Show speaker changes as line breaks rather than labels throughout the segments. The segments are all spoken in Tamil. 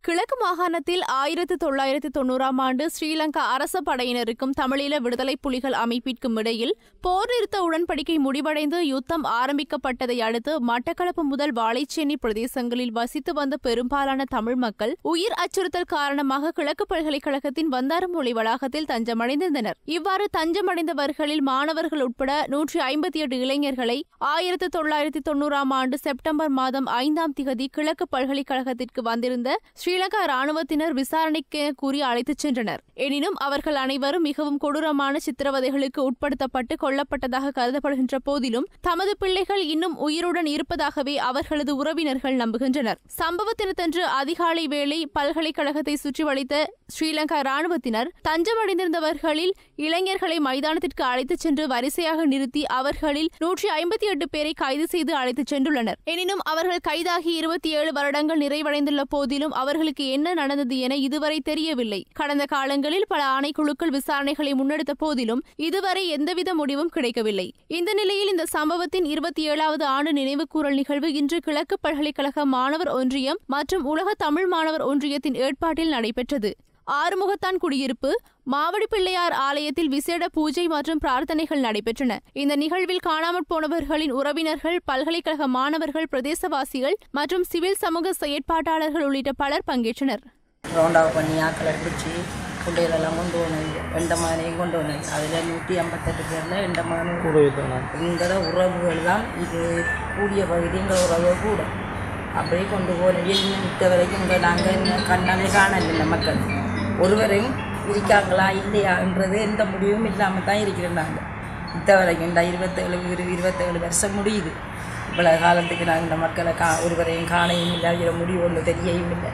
கிழக்கு மாகாணத்தில் ஆயிரத்து தொள்ளாயிரத்து தொண்ணூறாம் ஆண்டு ஸ்ரீலங்கா அரச படையினருக்கும் தமிழீழ விடுதலை புலிகள் அமைப்பிற்கும் இடையில் போர் நிறுத்த உடன்படிக்கை முடிவடைந்து யுத்தம் ஆரம்பிக்கப்பட்டதை அடுத்து மட்டக்களப்பு முதல் வாழைச்சேனை பிரதேசங்களில் வசித்து வந்த பெரும்பாலான தமிழ் மக்கள் உயிர் அச்சுறுத்தல் காரணமாக கிழக்கு பல்கலைக்கழகத்தின் வந்தாரமொழி வளாகத்தில் தஞ்சமடைந்திருந்தனர் இவ்வாறு தஞ்சமடைந்தவர்களில் மாணவர்கள் உட்பட நூற்றி ஐம்பத்தி எட்டு இளைஞர்களை ஆயிரத்து தொள்ளாயிரத்தி தொண்ணூறாம் ஆண்டு செப்டம்பர் மாதம் ஐந்தாம் திகதி கிழக்கு பல்கலைக்கழகத்திற்கு வந்திருந்த ஸ்ரீலங்கா ராணுவத்தினர் விசாரணைக்கு கூறி அழைத்துச் சென்றனர் எனினும் அவர்கள் அனைவரும் மிகவும் கொடூரமான சித்திரவதைகளுக்கு உட்படுத்தப்பட்டு கொல்லப்பட்டதாக கருதப்படுகின்ற போதிலும் தமது பிள்ளைகள் இன்னும் உயிருடன் இருப்பதாகவே அவர்களது உறவினர்கள் நம்புகின்றனர் சம்பவ தினத்தன்று அதிகாலை வேளை பல்கலைக்கழகத்தை சுற்றி வளைத்த ஸ்ரீலங்கா ராணுவத்தினர் தஞ்சமடைந்திருந்தவர்களில் இளைஞர்களை மைதானத்திற்கு அழைத்துச் சென்று வரிசையாக நிறுத்தி அவர்களில் நூற்றி ஐம்பத்தி எட்டு பேரை கைது செய்து அழைத்துச் சென்றுள்ளனர் எனினும் அவர்கள் கைதாகி இருபத்தி ஏழு வருடங்கள் நிறைவடைந்துள்ள போதிலும் அவர்களுக்கு என்ன நடந்தது என இதுவரை தெரியவில்லை கடந்த காலங்களில் பல ஆணைக்குழுக்கள் விசாரணைகளை முன்னெடுத்த போதிலும் இதுவரை எந்தவித முடிவும் கிடைக்கவில்லை இந்த நிலையில் இந்த சம்பவத்தின் இருபத்தி ஏழாவது ஆண்டு நினைவுகூரல் நிகழ்வு இன்று கிழக்கு பல்கலைக்கழக மாணவர் ஒன்றியம் மற்றும் உலக தமிழ் மாணவர் ஒன்றியத்தின் ஏற்பாட்டில் நடைபெற்றது ஆறுமுகத்தான் குடியிருப்பு மாவடி பிள்ளையார் ஆலயத்தில் விசேட பூஜை மற்றும் பிரார்த்தனைகள் நடைபெற்றன இந்த நிகழ்வில் காணாமற் போனவர்களின் உறவினர்கள் பல்கலைக்கழக மாணவர்கள் பிரதேசவாசிகள் மற்றும் சிவில் சமூக செயற்பாட்டாளர்கள் உள்ளிட்ட பலர் பங்கேற்றனர்
ரவுண்டாக பண்ணி ஆக்களை பிடிச்சி பிள்ளைகளெல்லாம் கொண்டு போனது ரெண்டு மகனையும் கொண்டு வந்தது அதில் நூற்றி ஐம்பத்தெட்டு பேரில் ரெண்டு மகனும் எங்களோட உறவுகள் தான் இது கூடிய பகுதி எங்கள் உறவு கூட அப்படியே கொண்டு போனது இன்னும் விட்ட வரைக்கும் இங்கே நாங்கள் இன்னும் கண்ணாலே காணல மக்கள் ஒருவரையும் இருக்காங்களா இல்லையான்றது எந்த முடிவும் இல்லாமல் தான் இருக்கிறோம் நாங்கள் இத்த வரைக்கும் இந்த இருபத்தேழு இரு இருபத்தேழு வருஷம் முடியுது இவ்வளோ காலத்துக்கு நாங்கள் இந்த மக்களை கா ஒருவரையும் காணையும் இல்லை அதில் முடிவு ஒன்று தெரியவும் இல்லை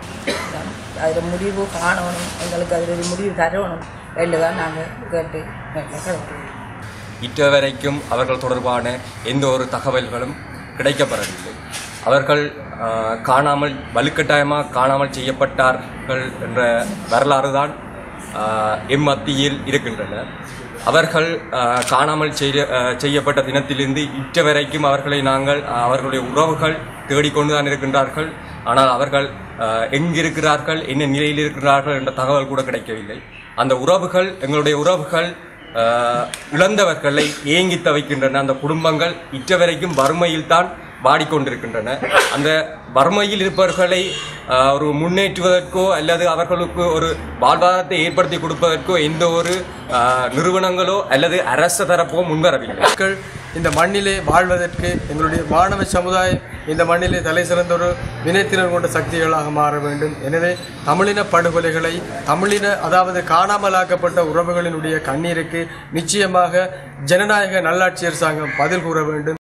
அதில் முடிவு காணணும் எங்களுக்கு அதில் ஒரு முடிவு தரணும் ரெண்டு தான் நாங்கள் கேட்டு கிளம்புறோம்
இற்ற வரைக்கும் அவர்கள் தொடர்பான எந்த ஒரு தகவல்களும் கிடைக்கப்படவில்லை அவர்கள் ஆஹ், காணாமல் வலுக்கட்டாயமாக காணாமல் செய்யப்பட்டார்கள் என்ற வரலாறு தான் ஆஹ், எம் மத்தியில் இருக்கின்றன அவர்கள் ஆஹ், காணாமல் செய்ய ஆஹ், செய்யப்பட்ட தினத்திலிருந்து இற்ற வரைக்கும் அவர்களை நாங்கள் ஆஹ், அவர்களுடைய உறவுகள் தேடிக்கொண்டு தான் இருக்கின்றார்கள் ஆனால் அவர்கள் ஆஹ், எங்கிருக்கிறார்கள் என்ன நிலையில் இருக்கிறார்கள் என்ற தகவல் கூட கிடைக்கவில்லை அந்த உறவுகள் எங்களுடைய உறவுகள் ஆஹ் இழந்தவர்களை ஏங்கி தவிக்கின்றன அந்த குடும்பங்கள் இற்ற வரைக்கும் வறுமையில் தான் வாடிக்கொண்டிருக்கின்றன அந்த வறுமையில் இருப்பவர்களை ஆஹ், ஒரு முன்னேற்றுவதற்கோ அல்லது அவர்களுக்கு ஒரு வாழ்வாதாரத்தை ஏற்படுத்தி கொடுப்பதற்கோ எந்த ஒரு ஆஹ், நிறுவனங்களோ அல்லது அரசு தரப்போ முன்வரவில்லை
மக்கள் இந்த மண்ணிலே வாழ்வதற்கு எங்களுடைய மாணவ சமுதாயம் இந்த மண்ணிலே தலை சிறந்த ஒரு வினைத்திறன் கொண்ட சக்திகளாக மாற வேண்டும் எனவே தமிழின படுகொலைகளை தமிழின அதாவது காணாமலாக்கப்பட்ட உறவுகளினுடைய கண்ணீருக்கு நிச்சயமாக ஜனநாயக நல்லாட்சி அரசாங்கம் பதில் கூற வேண்டும்